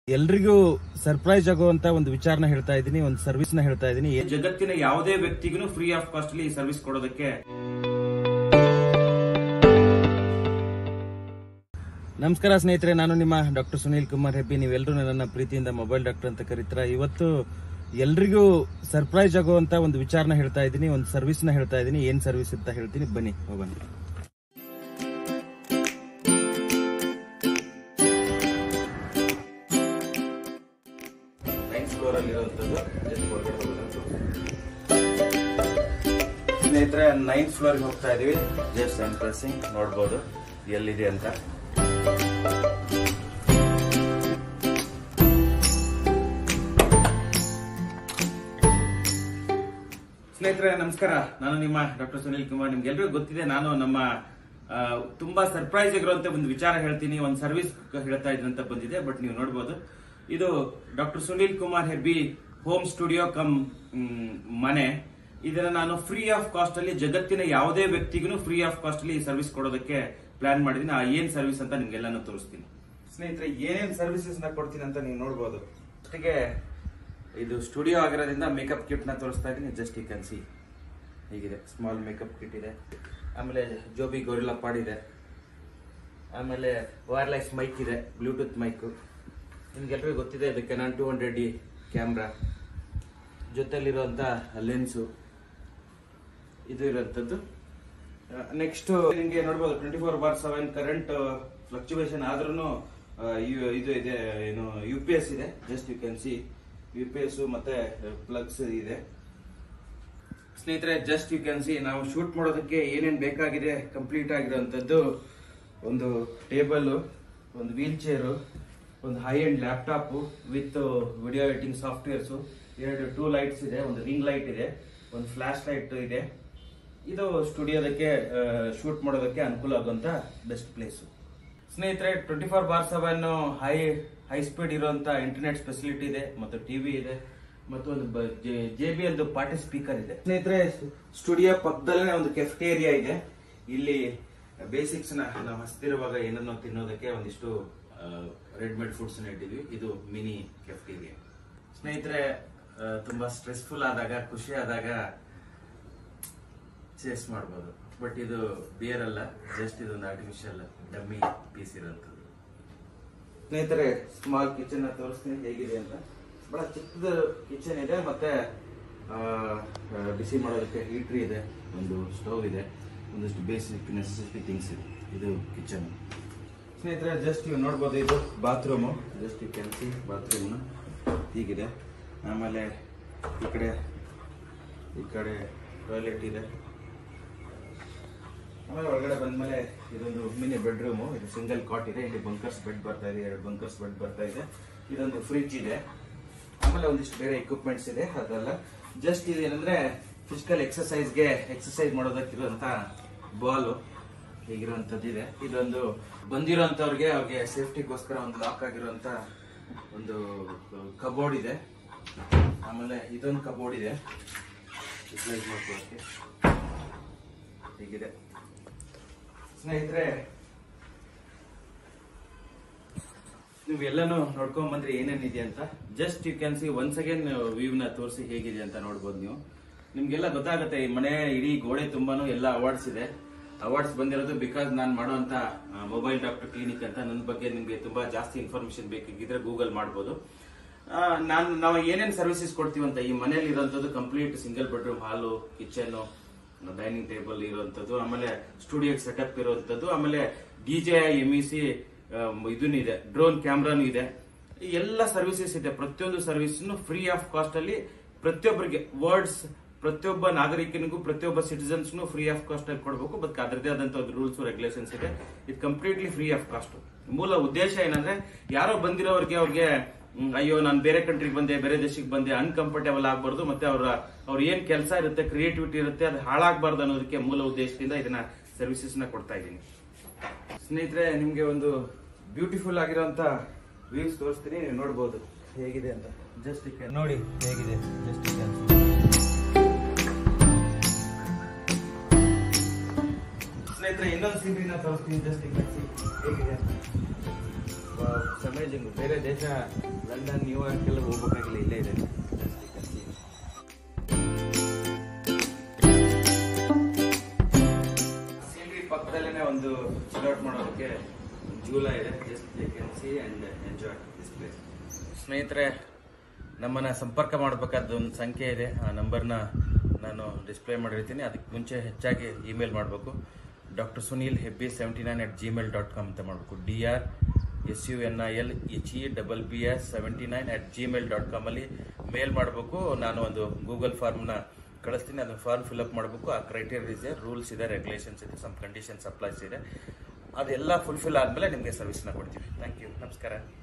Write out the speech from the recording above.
ಎಲ್ರಿಗೂ ಸರ್ಪ್ರೈಸ್ ಆಗುವಂತ ಒಂದು ವಿಚಾರನ ಹೇಳ್ತಾ ಇದ್ದೀನಿ ಒಂದು ಸರ್ವಿಸ್ ನ ಹೇಳ್ತಾ ಇದ್ದೀನಿ ಜಗತ್ತಿನ ಯಾವುದೇ ವ್ಯಕ್ತಿಗೂ ಫ್ರೀ ಆಫ್ ಕಾಸ್ಟ್ ಅಲ್ಲಿ ಸರ್ವಿಸ್ ಕೊಡೋದಕ್ಕೆ ನಮಸ್ಕಾರ ಸ್ನೇಹಿತರೆ ನಾನು ನಿಮ್ಮ ಡಾಕ್ಟರ್ ಸುನೀಲ್ ಕುಮಾರ್ ಹೆಬ್ಬಿ ನೀವೆಲ್ಲರೂ ನನ್ನ ಪ್ರೀತಿಯಿಂದ ಮೊಬೈಲ್ ಡಾಕ್ಟರ್ ಅಂತ ಕರೀತೀರ ಇವತ್ತು ಎಲ್ರಿಗೂ ಸರ್ಪ್ರೈಸ್ ಆಗುವಂತ ಒಂದು ವಿಚಾರನ ಹೇಳ್ತಾ ಇದ್ದೀನಿ ಒಂದು ಸರ್ವಿಸ್ ನ ಹೇಳ್ತಾ ಇದ್ದೀನಿ ಏನ್ ಸರ್ವಿಸ್ ಅಂತ ಹೇಳ್ತೀನಿ ಬನ್ನಿ ಹೋಗೋಣ ನೈನ್ತ್ ಫ್ಲೋರ್ ಅಲ್ಲಿ ಇರುವಂತದ್ದು ಜಸ್ಟ್ ಒಳಗಡೆ ಹೋಗೋದನ್ನ ತೋರಿಸ್ತೀನಿ. ಸ್ನೇಹಿತರೆ ನೈನ್ತ್ ಫ್ಲೋರ್ ಹೋಗ್ತಾ ಇದೀವಿ ಜಸ್ಟ್ ಐಮ್ ಪ್ರೆಸಿಂಗ್ ನೋಡ್ಬೋದು ಎಲ್ಲಿದೆ ಅಂತ ಸ್ನೇಹಿತರೆ ನಮಸ್ಕಾರ ನಾನು ನಿಮ್ಮ ಡಾಕ್ಟರ್ ಸುನೀಲ್ ಕುಮಾರ್ ನಿಮ್ಗೆಲ್ರಿಗೂ ಗೊತ್ತಿದೆ ನಾನು ನಮ್ಮ ಆ, ತುಂಬಾ ಸರ್ಪ್ರೈಸ್ ಆಗಿರುವಂತ ಒಂದು ವಿಚಾರ ಹೇಳ್ತೀನಿ ಒಂದು ಸರ್ವಿಸ್ ಹೇಳ್ತಾ ಇದ್ದೀನಿ ಅಂತ ಬಂದಿದೆ ಬಟ್ ನೀವು ನೋಡ್ಬೋದು ಇದು doctor Sunil Kumar Hebbi home studio cum ಮ್, ಮನೆ ಇದನ್ನ ನಾನು ಫ್ರೀ ಆಫ್ ಕಾಸ್ಟ್ ಅಲ್ಲಿ ಜಗತ್ತಿನ ಯಾವುದೇ ವ್ಯಕ್ತಿಗೂ ಫ್ರೀ ಆಫ್ ಕಾಸ್ಟ್ ಅಲ್ಲಿ ಸರ್ವಿಸ್ ಕೊಡೋದಕ್ಕೆ ಪ್ಲಾನ್ ಮಾಡಿದೀನಿ ಆ ಏನ್ ಸರ್ವಿಸ್ ಅಂತ ನಿಮ್ಗೆಲ್ಲಾನು ತೋರಿಸ್ತೀನಿ ಸ್ನೇಹಿತರೆ ಏನೇನ್ ಸರ್ವಿಸಸ್ ನ ಕೊಡ್ತೀನಿ ಅಂತ ನೀವು ನೋಡ್ಬೋದು ಜೊತೆಗೆ ಇದು ಸ್ಟುಡಿಯೋ ಆಗಿರೋದ್ರಿಂದ ಮೇಕಪ್ ಕಿಟ್ ನ ತೋರಿಸ್ತಾ ಇದ್ದೀನಿ ಜಸ್ಟ್ ಈ ಕನ್ಸಿ ಹೀಗಿದೆ ಸ್ಮಾಲ್ ಮೇಕಪ್ ಕಿಟ್ ಇದೆ ಆಮೇಲೆ ಜೋಬಿ ಗೊರಿಲ್ಲಾ ಪಾಡ್ ಇದೆ ಆಮೇಲೆ ವೈರ್ಲೆಸ್ ಮೈಕ್ ಇದೆ ಬ್ಲೂಟೂತ್ ಮೈಕ್ ನಿಮ್ಗೆಲ್ರಿಗೂ ಗೊತ್ತಿದೆ ಇದು Canon two hundred D camera ಜೊತೆಲಿರುವಂತ ಲೆನ್ಸು ಇದು ಇರುವಂತದ್ದು ನೆಕ್ಸ್ಟ್ ನಿಮಗೆ ನೋಡ್ಬೋದು twenty four bar seven current fluctuation ಆದ್ರೂ ಇದು ಇದೆ ಏನು ಯು ಪಿ ಎಸ್ ಇದೆ just you can see U P S ಮತ್ತೆ ಪ್ಲಗ್ಸ್ ಇದೆ ಸ್ನೇಹಿತರೆ ಜಸ್ಟ್ ಯು ಕ್ಯಾನ್ ಸಿ ನಾವು ಶೂಟ್ ಮಾಡೋದಕ್ಕೆ ಏನೇನ್ ಬೇಕಾಗಿದೆ ಕಂಪ್ಲೀಟ್ ಆಗಿರುವಂತದ್ದು ಒಂದು ಟೇಬಲ್ ಒಂದು ವೀಲ್ ಚೇರು ಒಂದು high end laptop with video editing softwares ಎರಡು ಟೂ ಲೈಟ್ಸ್ ಇದೆ ಒಂದು ರಿಂಗ್ ಲೈಟ್ ಇದೆ ಒಂದು ಫ್ಲಾಶ್ ಲೈಟ್ ಇದೆ ಇದು ಸ್ಟುಡಿಯೋದಕ್ಕೆ ಶೂಟ್ ಮಾಡೋದಕ್ಕೆ ಅನುಕೂಲ ಆಗುವಂತ ಬೆಸ್ಟ್ ಪ್ಲೇಸ್ ಸ್ನೇಹಿತರೆ twenty four bar seven high high speed ಇರುವಂತ ಇಂಟರ್ನೆಟ್ ಫೆಸಿಲಿಟಿ ಇದೆ ಮತ್ತು ಟಿವಿ ಇದೆ ಮತ್ತು ಒಂದು J B L party speaker ಇದೆ ಸ್ನೇಹಿತರೆ ಸ್ಟುಡಿಯೋ ಪಕ್ಕದಲ್ಲೇ ಒಂದು ಕೆಫ್ಟೇರಿಯಾ ಇದೆ ಇಲ್ಲಿ ಬೇಸಿಕ್ಸ್ ನ ನಾವು ಹಸ್ತಿರುವಾಗ ಏನನ್ನೋ ತಿನ್ನೋದಕ್ಕೆ ಒಂದಿಷ್ಟು ರೆಡ್ ಮೇಡ್ ಫುಡ್ಸ್ ನ ಇಟ್ಟಿದ್ವಿ ಇದು ಮಿನಿ ಕೆಫ್ಟೇರಿಯಾ ಸ್ನೇಹಿತರೆ ಆ, ತುಂಬಾ ಸ್ಟ್ರೆಸ್ಫುಲ್ ಆದಾಗ ಖುಷಿ ಆದಾಗ ಚೇಸ್ ಮಾಡ್ಬೋದು ಬಟ್ ಇದು ಬಿಯರ್ ಅಲ್ಲ ಜಸ್ಟ್ ಇದೊಂದು ಆರ್ಟಿಫಿಷಿಯಲ್ ಡಮ್ಮಿ ಪೀಸ್ ಇರೋಂಥದ್ದು ಸ್ನೇಹಿತರೆ ಸ್ಮಾಲ್ ಕಿಚನ್ ತೋರಿಸ್ತೀನಿ ಹೇಗಿದೆ ಅಂತ ಬಹಳ ಚಿಕ್ಕದ ಕಿಚನ್ ಇದೆ ಮತ್ತೆ ಆ, ಆ, ಬಿಸಿ ಮಾಡೋದಕ್ಕೆ ಹೀಟ್ರಿ ಇದೆ ಒಂದು ಸ್ಟವ್ ಇದೆ ಒಂದಿಷ್ಟು ಬೇಸಿಕ್ ನೆಸೆಸಿಟಿ ಥಿಂಗ್ಸ್ ಇದೆ ಇದು ಕಿಚನ್ ಸ್ನೇಹಿತರೆ ಜಸ್ಟ್ ನೀವು ನೋಡ್ಬೋದು ಇದು bathroom just you can see ಬಾತ್ರೂಮ್ನ ಹೀಗಿದೆ ಆಮೇಲೆ ಈ ಕಡೆ ಈ ಕಡೆ ಟಾಯ್ಲೆಟ್ ಇದೆ ಆಮೇಲೆ ಒಳಗಡೆ ಬಂದ್ಮೇಲೆ ಇದೊಂದು ಮಿನಿ ಬೆಡ್ರೂಮು ಇದು ಸಿಂಗಲ್ ಕಾಟ್ ಇದೆ ಇಲ್ಲಿ ಬಂಕರ್ಸ್ ಬೆಡ್ ಬರ್ತಾ ಇದೆ ಎರಡು ಬಂಕರ್ಸ್ ಬೆಡ್ ಬರ್ತಾ ಇದೆ ಇದೊಂದು ಫ್ರಿಡ್ಜ್ ಇದೆ ಆಮೇಲೆ ಒಂದಿಷ್ಟು ಬೇರೆ ಎಕ್ವಿಪ್ಮೆಂಟ್ಸ್ ಇದೆ ಅದೆಲ್ಲ ಜಸ್ಟ್ ಇದು ಏನಂದ್ರೆ ಫಿಸಿಕಲ್ ಎಕ್ಸಸೈಸ್ಗೆ ಎಕ್ಸಸೈಸ್ ಮಾಡೋದಕ್ಕಿರುವಂತ ಬಾಲು ಹೀಗಿರುವಂತದ್ದು ಇದೆ ಇದೊಂದು ಬಂದಿರೋಂಥವ್ರಿಗೆ ಅವ್ರಿಗೆ ಸೇಫ್ಟಿಗೋಸ್ಕರ ಒಂದು ಲಾಕ್ ಆಗಿರುವಂತ ಒಂದು ಕಬೋರ್ಡ್ ಇದೆ ಆಮೇಲೆ ಇದೊಂದು ಕಬೋರ್ಡ್ ಇದೆ ಯುಟಿಲೈಸ್ ಮಾಡ್ಕೊಳ್ಳೋಕೆ ಹೀಗಿದೆ ಸ್ನೇಹಿತರೆ ನೀವೆಲ್ಲನೂ ನೋಡ್ಕೊಂಡ್ ಬಂದ್ರೆ ಏನೇನಿದೆ ಅಂತ just you can see once again view ನ ತೋರಿಸಿ ಹೇಗಿದೆ ಅಂತ ನೋಡ್ಬೋದು ನೀವು ನಿಮ್ಗೆಲ್ಲ ಗೊತ್ತಾಗುತ್ತೆ ಈ ಮನೆ ಇಡೀ ಗೋಡೆ ತುಂಬಾನು ಎಲ್ಲ ಅವಾರ್ಡ್ಸ್ ಇದೆ ಅವಾರ್ಡ್ಸ್ ಬಂದಿರೋದು ಬಿಕಾಸ್ ನಾನು ಮಾಡುವಂತ ಮೊಬೈಲ್ ಡಾಕ್ಟರ್ ಕ್ಲಿನಿಕ್ ಅಂತ ನನ್ನ ಬಗ್ಗೆ ನಿಮ್ಗೆ ತುಂಬಾ ಜಾಸ್ತಿ ಇನ್ಫಾರ್ಮೇಶನ್ ಬೇಕಾಗಿದ್ರೆ ಗೂಗಲ್ ಮಾಡ್ಬೋದು ನಾನು ನಾವು ಏನೇನ್ ಸರ್ವಿಸಸ್ ಕೊಡ್ತೀವಿ ಅಂತ ಈ ಮನೆಯಲ್ಲಿ ಇರುವಂತದ್ದು complete single bedroom hall kitchen dining table ಇರುವಂತದ್ದು ಆಮೇಲೆ ಸ್ಟುಡಿಯೋ ಸೆಟಪ್ ಇರುವಂತದ್ದು ಆಮೇಲೆ ಡಿಜೆ ಎಂ ಇ ಸಿ ಇದನ್ನು ಇದೆ ಡ್ರೋನ್ ಕ್ಯಾಮ್ರಾನು ಇದೆ ಈ ಎಲ್ಲ ಸರ್ವಿಸಸ್ ಇದೆ ಪ್ರತಿಯೊಂದು ಸರ್ವಿಸ್ ಫ್ರೀ ಆಫ್ ಕಾಸ್ಟ್ ಅಲ್ಲಿ ಪ್ರತಿಯೊಬ್ಬರಿಗೆ ವರ್ಡ್ಸ್ ಪ್ರತಿಯೊಬ್ಬ ನಾಗರಿಕನಿಗೂ ಪ್ರತಿಯೊಬ್ಬ ಸಿಟಿಸನ್ಸ್ ಫ್ರೀ ಆಫ್ ಕಾಸ್ಟ್ ಅಲ್ಲಿ ಕೊಡಬೇಕು ಬಟ್ ಅದರದೇ ಆದಂತ ಒಂದು ರೂಲ್ಸ್ ರೆಗ್ಯುಲೇಷನ್ಸ್ ಇದೆ ಇದು ಕಂಪ್ಲೀಟ್ಲಿ ಫ್ರೀ ಆಫ್ ಕಾಸ್ಟ್ ಮೂಲ ಉದ್ದೇಶ ಏನಂದ್ರೆ ಯಾರೋ ಬಂದಿರೋರಿಗೆ ಅವ್ರಿಗೆ ಹ್ಮ್, ಅಯ್ಯೋ ನಾನು ಬೇರೆ ಕಂಟ್ರಿಗೆ ಬಂದೆ ಬೇರೆ ದೇಶಕ್ಕೆ ಬಂದೆ ಅನ್ಕಂಫರ್ಟೇಬಲ್ ಆಗ್ಬಾರ್ದು ಮತ್ತೆ ಅವರ ಅವ್ರ ಏನ್ ಕೆಲಸ ಇರುತ್ತೆ ಕ್ರಿಯೇಟಿವಿಟಿ ಇರುತ್ತೆ ಅದು ಹಾಳಾಗಬಾರ್ದು ಅನ್ನೋದಕ್ಕೆ ಮೂಲ ಉದ್ದೇಶದಿಂದ ಇದನ್ನ ಸರ್ವಿಸಸ್ ನ ಕೊಡ್ತಾ ಇದ್ದೀನಿ ಸ್ನೇಹಿತರೆ ನಿಮ್ಗೆ ಒಂದು ಬ್ಯೂಟಿಫುಲ್ ಆಗಿರೋಂತ ವ್ಯೂಸ್ ತೋರಿಸ್ತೀನಿ ನೀವು ನೋಡ್ಬೋದು ಹೇಗಿದೆ ಅಂತ ಜಸ್ಟ್ ನೋಡಿ ಹೇಗಿದೆ ಜಸ್ಟ್ ಸ್ನೇಹಿತರೆ ಇನ್ನೊಂದು ಸೀನರಿನ ತೋರಿಸ್ತೀನಿ ಜಸ್ಟ್ ಹೇಗಿದೆ ಅಮೇಜಿಂಗ್ ಬೇರೆ ದೇಶ ಲಂಡನ್ ನ್ಯೂಯಾರ್ಕ್ ಎಲ್ಲ ಹೋಗ್ಬೇಕಾಗಿಲ್ಲ ಇಲ್ಲೇ ಇದೆ Just you can see. Scenery ಪಕ್ಕದಲ್ಲೇ ಒಂದು ಚಿಲ್ಔಟ್ ಮಾಡೋದಕ್ಕೆ ಜೂಲ ಇದೆ just they can see and enjoy this place ಸ್ನೇಹಿತರೆ ನಮ್ಮನ್ನ ಸಂಪರ್ಕ ಮಾಡಬೇಕಾದ ಒಂದು ಸಂಖ್ಯೆ ಇದೆ ಆ ನಂಬರ್ನ ನಾನು ಡಿಸ್ಪ್ಲೇ ಮಾಡಿರ್ತೀನಿ ಅದಕ್ಕೆ ಮುಂಚೆ ಹೆಚ್ಚಾಗಿ ಇಮೇಲ್ ಮಾಡಬೇಕು doctor Sunil Hebbi seventy nine at Gmail dot com ಅಂತ ಮಾಡಬೇಕು D R S U N I L H E double B S seventy nine at Gmail dot ಕಾಮಲ್ಲಿ ಮೇಲ್ ಮಾಡಬೇಕು ನಾನು ಒಂದು ಗೂಗಲ್ ಫಾರ್ಮ್ನ ಕಳಿಸ್ತೀನಿ ಅದನ್ನ ಫಾರ್ಮ್ ಫಿಲ್ಅಪ್ ಮಾಡಬೇಕು ಆ ಕ್ರೈಟೀರಿಯಾ ಇದೆ ರೂಲ್ಸ್ ಇದೆ ರೆಗ್ಯುಲೇಷನ್ಸ್ ಇದೆ ಸಮ್ ಕಂಡೀಷನ್ಸ್ ಅಪ್ಲೈಸ್ ಇದೆ ಅದೆಲ್ಲ ಫುಲ್ಫಿಲ್ ಆದಮೇಲೆ ನಿಮಗೆ ಸರ್ವಿಸ್ನ ಕೊಡ್ತೀವಿ ಥ್ಯಾಂಕ್ ಯು ನಮಸ್ಕಾರ